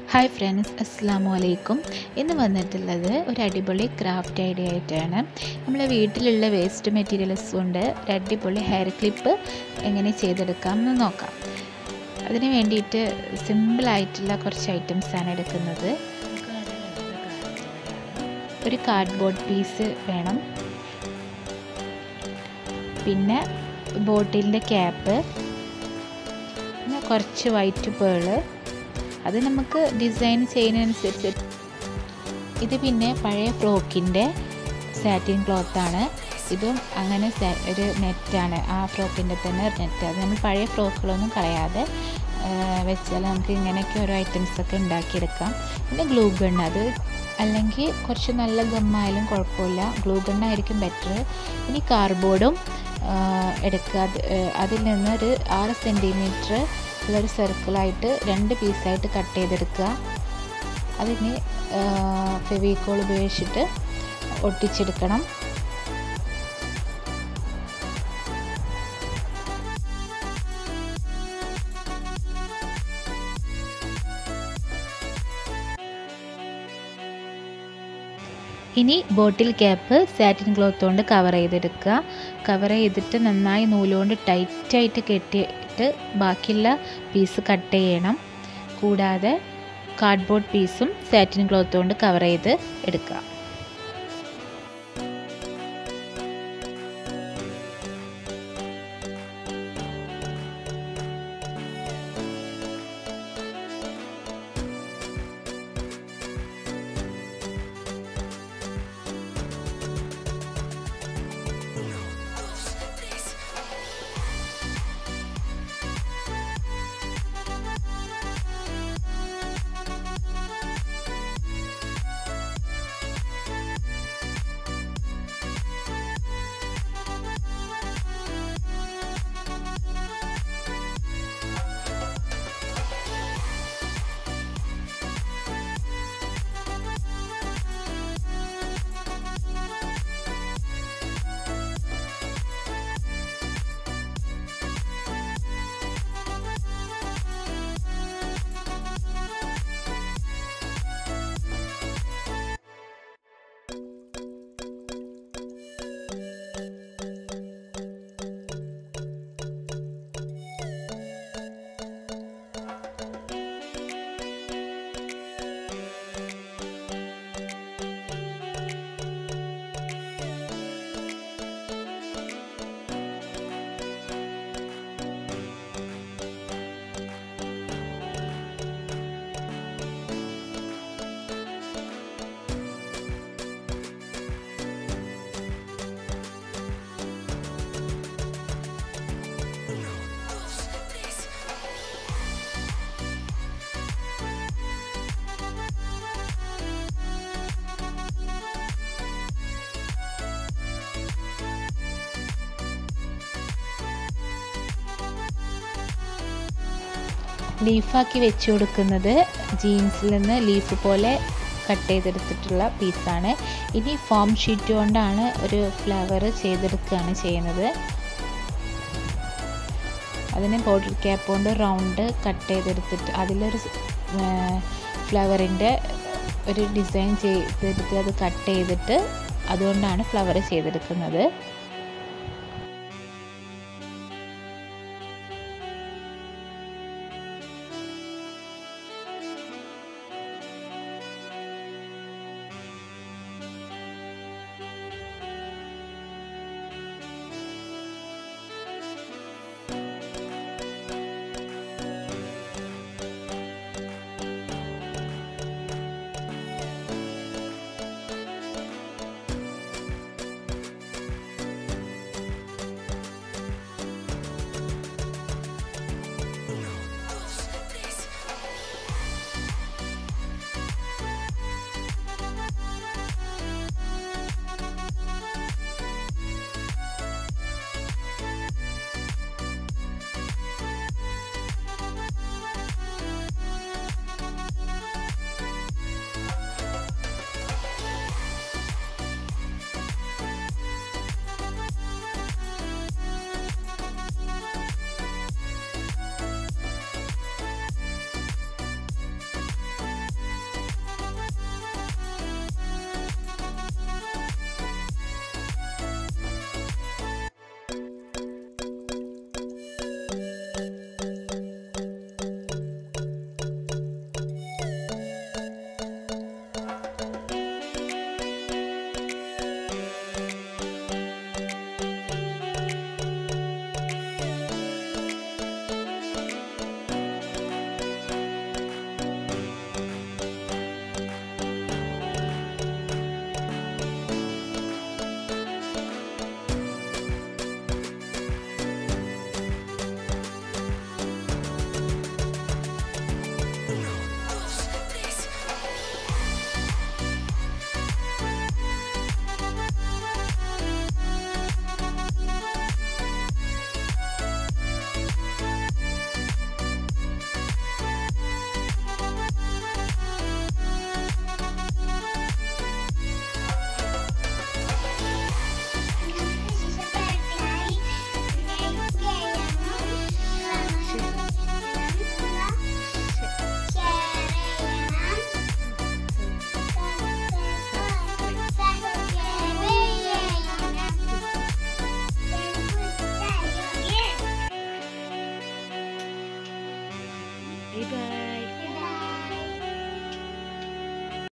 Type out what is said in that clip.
hi friends അസ്സാമു അലൈക്കും ഇന്ന് വന്നിട്ടുള്ളത് ഒരു അടിപൊളി ക്രാഫ്റ്റ് ഐഡിയ ആയിട്ടാണ് നമ്മളെ വീട്ടിലുള്ള വേസ്റ്റ് മെറ്റീരിയൽസ് കൊണ്ട് ഒരു അടിപൊളി ഹെയർ ക്ലിപ്പ് എങ്ങനെ ചെയ്തെടുക്കാം എന്ന് നോക്കാം അതിന് വേണ്ടിയിട്ട് സിമ്പിളായിട്ടുള്ള കുറച്ച് ഐറ്റംസാണ് എടുക്കുന്നത് ഒരു കാർഡ്ബോർഡ് പീസ് വേണം പിന്നെ ബോട്ടിലിൻ്റെ ക്യാപ്പ് പിന്നെ കുറച്ച് വൈറ്റ് പേള് അത് നമുക്ക് ഡിസൈൻ ചെയ്യുന്നതനുസരിച്ച് ഇത് പിന്നെ പഴയ ഫ്രോക്കിൻ്റെ സാറ്റിൻ ക്ലോത്താണ് ഇതും അങ്ങനെ ഒരു നെറ്റാണ് ആ ഫ്രോക്കിൻ്റെ തന്നെ നെറ്റ് അത് നമ്മൾ പഴയ ഫ്രോക്കുകളൊന്നും കളയാതെ വെച്ചാൽ നമുക്ക് ഇങ്ങനെയൊക്കെ ഓരോ ഐറ്റംസൊക്കെ ഉണ്ടാക്കിയെടുക്കാം പിന്നെ ഗ്ലൂ ഗൺ അത് അല്ലെങ്കിൽ കുറച്ച് നല്ല ഗമ്മായാലും കുഴപ്പമില്ല ഗ്ലൂ ഗണ്ണായിരിക്കും ബെറ്റർ ഇനി കാർഡ്ബോർഡും എടുക്കുക അത് അതിൽ നിന്ന് ഒരു ആറ് സെൻറ്റിമീറ്റർ ഉള്ളൊരു സർക്കിളായിട്ട് രണ്ട് പീസായിട്ട് കട്ട് ചെയ്തെടുക്കുക അതിന് ഫെവിക്കോൾ ഉപയോഗിച്ചിട്ട് ഒട്ടിച്ചെടുക്കണം ഇനി ബോട്ടിൽ ക്യാപ്പ് സാറ്റിൻ ക്ലോത്ത് കൊണ്ട് കവർ ചെയ്തെടുക്കുക കവർ ചെയ്തിട്ട് നന്നായി നൂലുകൊണ്ട് ടൈറ്റായിട്ട് കെട്ടിയിട്ട് ബാക്കിയുള്ള പീസ് കട്ട് ചെയ്യണം കൂടാതെ കാർഡ്ബോർഡ് പീസും സാറ്റിൻ ക്ലോത്ത് കൊണ്ട് കവർ ചെയ്ത് എടുക്കുക ലീഫാക്കി വെച്ച് കൊടുക്കുന്നത് ജീൻസിൽ നിന്ന് ലീഫ് പോലെ കട്ട് ചെയ്തെടുത്തിട്ടുള്ള പീസാണ് ഇനി ഫോം ഷീറ്റ് കൊണ്ടാണ് ഒരു ഫ്ലവർ ചെയ്തെടുക്കുകയാണ് ചെയ്യുന്നത് അതിന് ബോട്ടിൽ ക്യാപ്പ് കൊണ്ട് റൗണ്ട് കട്ട് ചെയ്തെടുത്തിട്ട് അതിലൊരു ഫ്ലവറിൻ്റെ ഒരു ഡിസൈൻ ചെയ്തെടുത്ത് അത് കട്ട് ചെയ്തിട്ട് അതുകൊണ്ടാണ് ഫ്ലവർ ചെയ്തെടുക്കുന്നത്